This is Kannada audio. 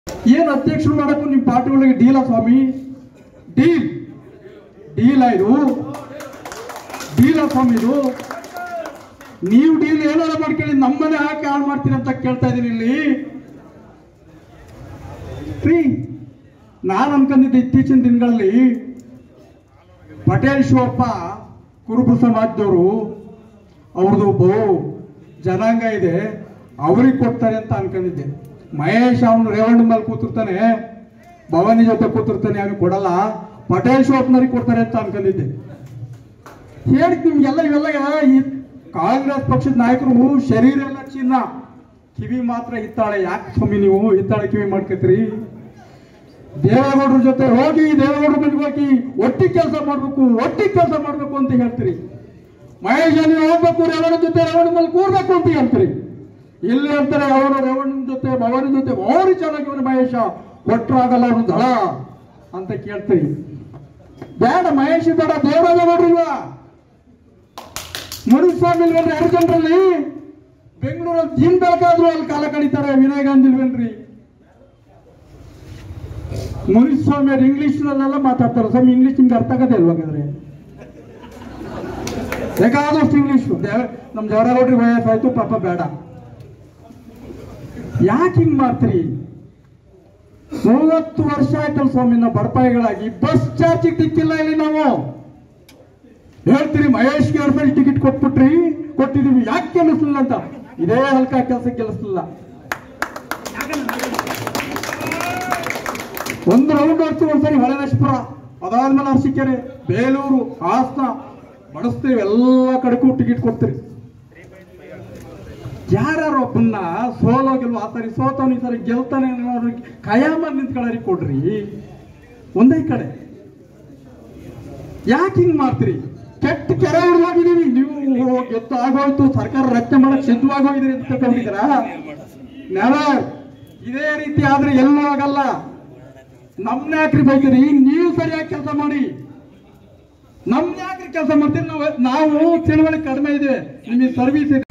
ಏನ್ ಅಧ್ಯಕ್ಷರು ಮಾಡಕ್ಕೂ ನಿಮ್ ಪಾರ್ಟಿ ಒಳಗೆ ಡೀಲ ಸ್ವಾಮಿ ಡೀಲ್ ಡೀಲ ಇದು ಡೀಲ ಸ್ವಾಮಿ ಇದು ನೀವು ಡೀಲ್ ಏನಾರ ಮಾಡ್ಕೊಳ್ಳಿ ನಮ್ಮನೆ ಹಾಕಿ ಹಾಳು ಮಾಡ್ತೀರಿ ಅಂತ ಕೇಳ್ತಾ ಇದೀನಿ ಇಲ್ಲಿ ಫ್ರೀ ನಾನು ಅನ್ಕೊಂಡಿದ್ದೆ ಇತ್ತೀಚಿನ ದಿನಗಳಲ್ಲಿ ಪಟೇಲ್ ಶಿವಪ್ಪ ಕುರುಬ ಸಮಾಜದವರು ಅವ್ರದ್ದು ಬಹು ಜನಾಂಗ ಇದೆ ಅವ್ರಿಗೆ ಕೊಡ್ತಾರೆ ಅಂತ ಅನ್ಕೊಂಡಿದ್ದೆ ಮಹೇಶ್ ಅವನು ರೇವಣ್ಣ ಮೇಲೆ ಕೂತಿರ್ತಾನೆ ಭವಾನಿ ಜೊತೆ ಕೂತಿರ್ತಾನೆ ಅವನಿಗೆ ಕೊಡಲ್ಲ ಪಟೇಲ್ ಶಿವಪ್ಪನವ್ರಿಗೆ ಕೊಡ್ತಾರೆ ಅಂತ ಅನ್ಕೊಂಡಿದ್ದೆ ಹೇಳಿ ನಿಮ್ಗೆಲ್ಲ ಇವೆಲ್ಲ ಈ ಕಾಂಗ್ರೆಸ್ ಪಕ್ಷದ ನಾಯಕರು ಶರೀರ ಎಲ್ಲ ಚಿನ್ನ ಕಿವಿ ಮಾತ್ರ ಹಿತ್ತಾಳೆ ಯಾಕೆ ಸ್ವಾಮಿ ನೀವು ಹಿತ್ತಾಳೆ ಕಿವಿ ಮಾಡ್ಕೊತೀರಿ ದೇವೇಗೌಡರ ಜೊತೆ ಹೋಗಿ ದೇವೇಗೌಡರ ಮನೆಗೆ ಹೋಗಿ ಒಟ್ಟಿಗೆ ಕೆಲಸ ಮಾಡ್ಬೇಕು ಒಟ್ಟಿಗೆ ಕೆಲಸ ಮಾಡ್ಬೇಕು ಅಂತ ಹೇಳ್ತೀರಿ ಮಹೇಶ ನೀವು ಹೋಗ್ಬೇಕು ರೇವಣ್ಣ ಜೊತೆ ರೇವಣ್ಣ ಮೇಲೆ ಕೂರ್ಬೇಕು ಅಂತ ಹೇಳ್ತೀರಿ ಇಲ್ಲಿ ಅಂತಾರೆ ಅವನು ರೇವಣ್ಣನ ಜೊತೆ ಭವಾನಿ ಜೊತೆ ಭಾರಿ ಚೆನ್ನಾಗಿ ಅವನು ಮಹೇಶ ಕೊಟ್ರಾಗಲ್ಲ ಅವನು ದಳ ಅಂತ ಕೇಳ್ತೀರಿ ಬೇಡ ಮಹೇಶ್ ಬೇಡ ದೇವರಾಜಗೌಡ್ರು ಇಲ್ವಾ ಮುನಿಸ್ವಾಮಿ ಇಲ್ವೇನ್ರಿ ಎರಡು ಜನರಲ್ಲಿ ಬೆಂಗಳೂರಲ್ಲಿ ದಿನ ಬೇಕಾದ್ರೂ ಅಲ್ಲಿ ಕಾಲ ಕಳೀತಾರೆ ವಿನಯ್ ಗಾಂಧಿ ಇಲ್ವೇನ್ರಿ ಮುನಿಸ್ವಾಮಿ ಅವ್ರು ಇಂಗ್ಲಿಷ್ನಲ್ಲೆಲ್ಲ ಮಾತಾಡ್ತಾರೆ ಸ್ವಾಮಿ ಇಂಗ್ಲಿಷ್ ನಿಮ್ಗೆ ಅರ್ಥ ಆಗದೆ ಅಲ್ವಾ ಹಾಗಾದ್ರೆ ಬೇಕಾದಷ್ಟು ಇಂಗ್ಲಿಷ್ ದೇವ ನಮ್ ದೇವರಾಗೌಡ್ರಿಗೆ ವಯಸ್ಸಾಯ್ತು ಪಾಪ ಬೇಡ ಯಾಕೆ ಹಿಂಗ್ ಮಾಡ್ತೀರಿ ಮೂವತ್ತು ವರ್ಷ ಆಯ್ತಲ್ಲ ಸ್ವಾಮಿ ನಾವು ಬಡಪಾಯಿಗಳಾಗಿ ಬಸ್ ಚಾರ್ಜಿಗೆ ದಿಕ್ಕಿಲ್ಲ ಇಲ್ಲಿ ನಾವು ಹೇಳ್ತೀರಿ ಮಹೇಶ್ಗೆ ಎರಡು ಸರಿ ಟಿಕೆಟ್ ಕೊಟ್ಬಿಟ್ರಿ ಕೊಟ್ಟಿದೀವಿ ಯಾಕೆ ಕೆಲಸಲಿಲ್ಲ ಅಂತ ಇದೇ ಹಲ್ಕ ಕೆಲಸ ಕೆಲಸಲಿಲ್ಲ ಒಂದು ರೌಂಡ್ ಹೊಡ್ತೀವಿ ಒಂದ್ಸರಿ ಹೊಳೆನಶ್ಪುರ ಅದಾದ್ಮೇಲೆ ಅರಸೀಕೆರೆ ಬೇಲೂರು ಹಾಸನ ಬಡಿಸ್ತೀವಿ ಎಲ್ಲ ಕಡೆಗೂ ಟಿಕೆಟ್ ಕೊಡ್ತೀರಿ ಯಾರ್ಯಾರು ಒಬ್ಬನ್ನ ಸೋಲೋ ಗೆಲ್ವ ಆ ಸರಿ ಸೋತವನ್ ಈ ಸರಿ ಗೆಲ್ತಾನೆ ಅನ್ನೋರಿಗೆ ಕಯಾಮ ನಿಂತ್ಕೊಳ್ಳೋರಿಗೆ ಕೊಡ್ರಿ ಒಂದೇ ಕಡೆ ಯಾಕೆ ಹಿಂಗ್ ಮಾಡ್ತೀರಿ ಕೆಟ್ಟ ಕೆರೆ ಹೋಗಿದೀವಿ ನೀವು ಗೆದ್ದು ಆಗೋಯ್ತು ಸರ್ಕಾರ ರಚನೆ ಮಾಡಕ್ ಸಿದ್ಧವಾಗೋಗಿದ್ರಿ ಅಂತ ತಿಳ್ಕೊಂಡಿದ್ದೀರಾ ನೆವರ್ ಇದೇ ರೀತಿ ಆದ್ರೆ ಎಲ್ಲೂ ಆಗಲ್ಲ ನಮ್ನ ಯಾಕ್ರಿ ಬೈತೀರಿ ನೀವು ಸರಿಯಾಗಿ ಕೆಲಸ ಮಾಡಿ ನಮ್ನ ಯಾಕ್ರಿ ಕೆಲಸ ಮಾಡ್ತೀರಿ ನಾವು ನಾವು ತಿಳುವಳಿಕೆ ಕಡಿಮೆ ಇದೆ ನಿಮಗೆ ಸರ್ವಿಸ್ ಇದೆ